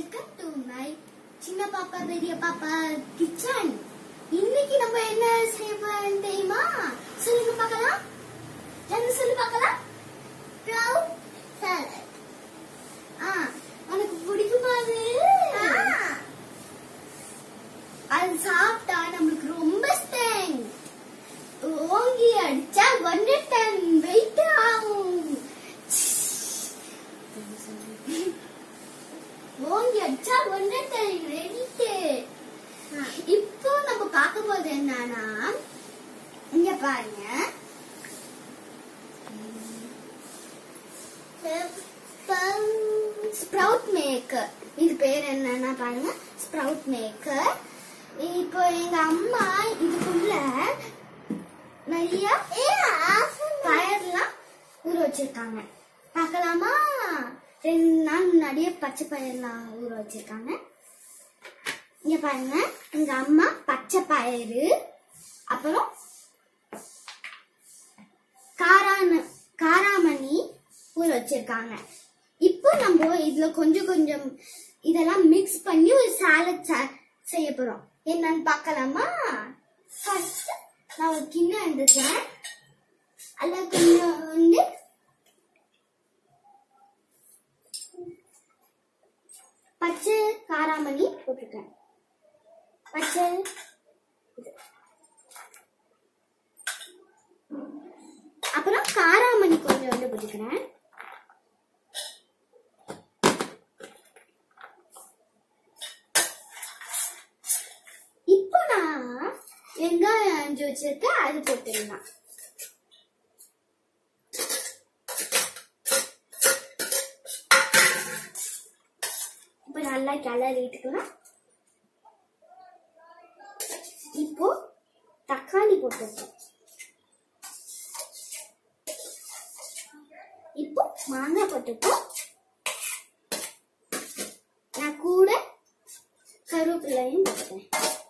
Welcome to my சின்ன பாப்பா பெரிய பாப்பா கிச்சன் இன்னைக்கு நம்ம என்ன செய்ய போறோம் தெரியுமா சொல்லுங்க பார்க்கலாம் என்ன சொல்லி பார்க்கலாம் ப்ரௌன் சாலட் ஆ உனக்கு பிடிக்குமா அது அது சாப்பிட்டா நம்மளுக்கு ரொம்ப ஸ்ட்ரெங் ஓங்கி அடிச்சா ஒன்று டன் வெயிட் ஆகும் ஓங்கி அடிச்சா ஒன்று டன் வெயிட் இப்போ நம்ம பார்க்க போறது என்னன்னா இங்க பாருங்க ஸ்ப்ரவுட் மேக்கர் இது பேர் என்னன்னா பாருங்க ஸ்ப்ரவுட் மேக்கர் இப்போ எங்க அம்மா இதுக்குள்ள நிறைய பயிர்லாம் ஊற வச்சிருக்காங்க பார்க்கலாமா ரெண்டு நாள் முன்னாடியே பச்சை பயிர்லாம் ஊற வச்சிருக்காங்க இங்க பாருங்க எங்க அம்மா பச்சை பயிறு அப்புறம் காரான காராமணி ஊற வச்சிருக்காங்க இப்போ நம்ம இதுல கொஞ்சம் கொஞ்சம் இதெல்லாம் மிக்ஸ் பண்ணி ஒரு சாலட் செய்ய போறோம் என்னன்னு பார்க்கலாமா ஃபர்ஸ்ட் நான் ஒரு கிண்ணம் எடுத்துக்கிறேன் அதில் கொஞ்சம் வந்து பச்சை காராமணி போட்டிருக்கேன் பச்சை இது. அப்புறம் காராமணி கொஞ்சம் வந்து போட்டுக்கிறேன் இப்போ நான் வெங்காயம் அஞ்சு வச்சிருக்கேன் அது போட்டுடலாம் இப்போ நல்லா கிளறிட்டுக்கலாம் இப்போ தக்காளி போட்டுருக்கோம் இப்போ மாங்காய் போட்டுப்போம் நான் கூட கருவேப்பிலையும் போட்டுக்கிறேன்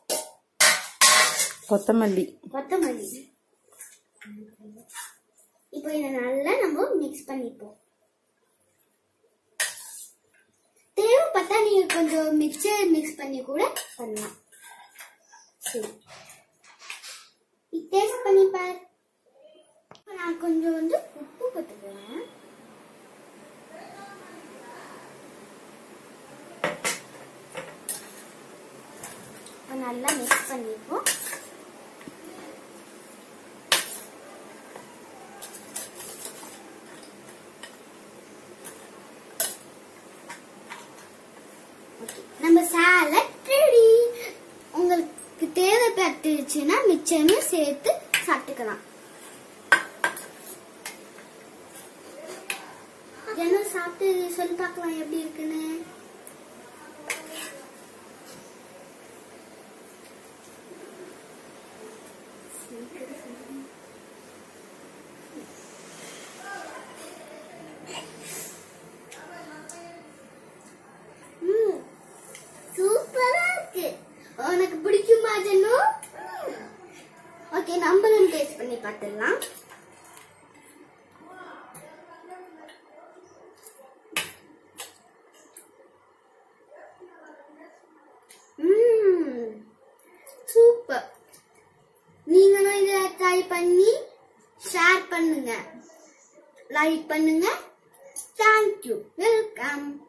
கொத்தமல்லி கொத்தமல்லி இப்போ இதை நல்லா நம்ம மிக்ஸ் பண்ணிப்போம் தேவைப்பட்டா நீங்க கொஞ்சம் மிக்சர் மிக்ஸ் பண்ணி கூட பண்ணலாம் சரி டேஸ்ட் பண்ணி பார் இப்ப நான் கொஞ்சம் வந்து உப்பு போட்டுக்கிறேன் இப்ப நல்லா மிக்ஸ் பண்ணிப்போம் நம்ம சாலட் ரெடி உங்களுக்கு தேவைப்பட்டுச்சுன்னா மிச்சமும் சேர்த்து சாப்பிட்டுக்கலாம் என்ன சாப்பிட்டு சொல்லி பார்க்கலாம் எப்படி இருக்குன்னு ம் சூப்பரா இருக்கு உனக்கு பிடிக்குமா ஜனு ஓகே நம்மளும் டேஸ்ட் பண்ணி பார்த்துடலாம் ம் சூப்பர் நீங்களும் இதை ட்ரை பண்ணி ஷேர் பண்ணுங்க லைக் பண்ணுங்க தேங்க்யூ வெல்கம்